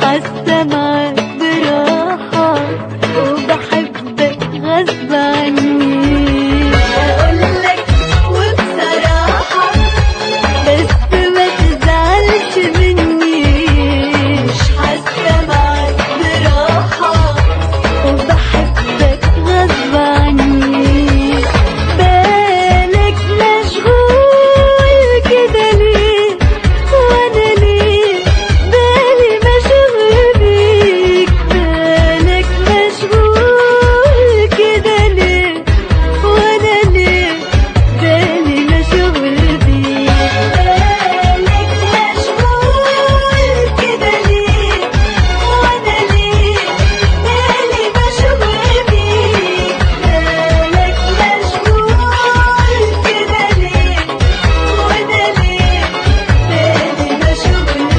حاسة معاك براحة وبحبك غصب عني أقولك وبصراحة بس ما تزعلش مني مش حاسة معاك براحة وبحبك غصب عني بالك مشغول كده ليه وانا ليه بالي مشغول بيك بالك مشغول كده ليه وانا ليه بالي مشغول بيك بالك مشغول كده ليه وانا ليه بالي مشغول بيك بالك مشغول كده ليه وانا ليه بالي مشغول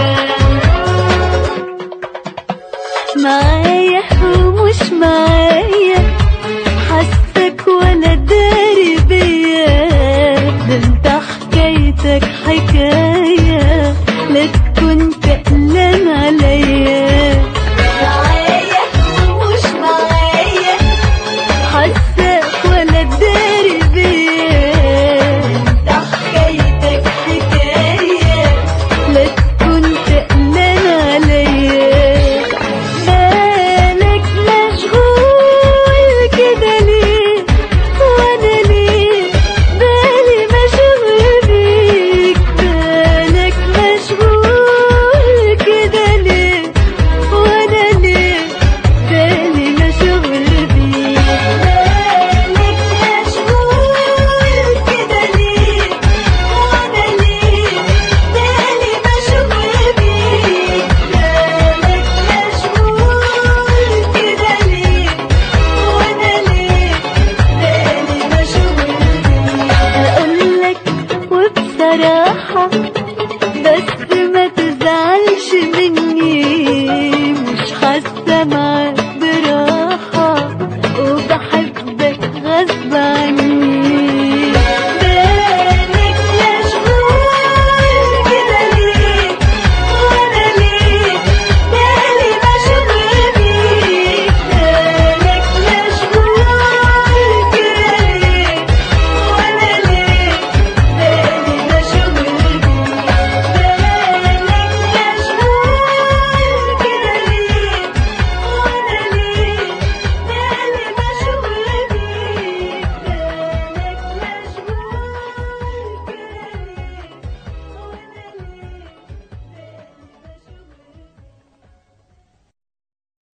معايا ومش معايا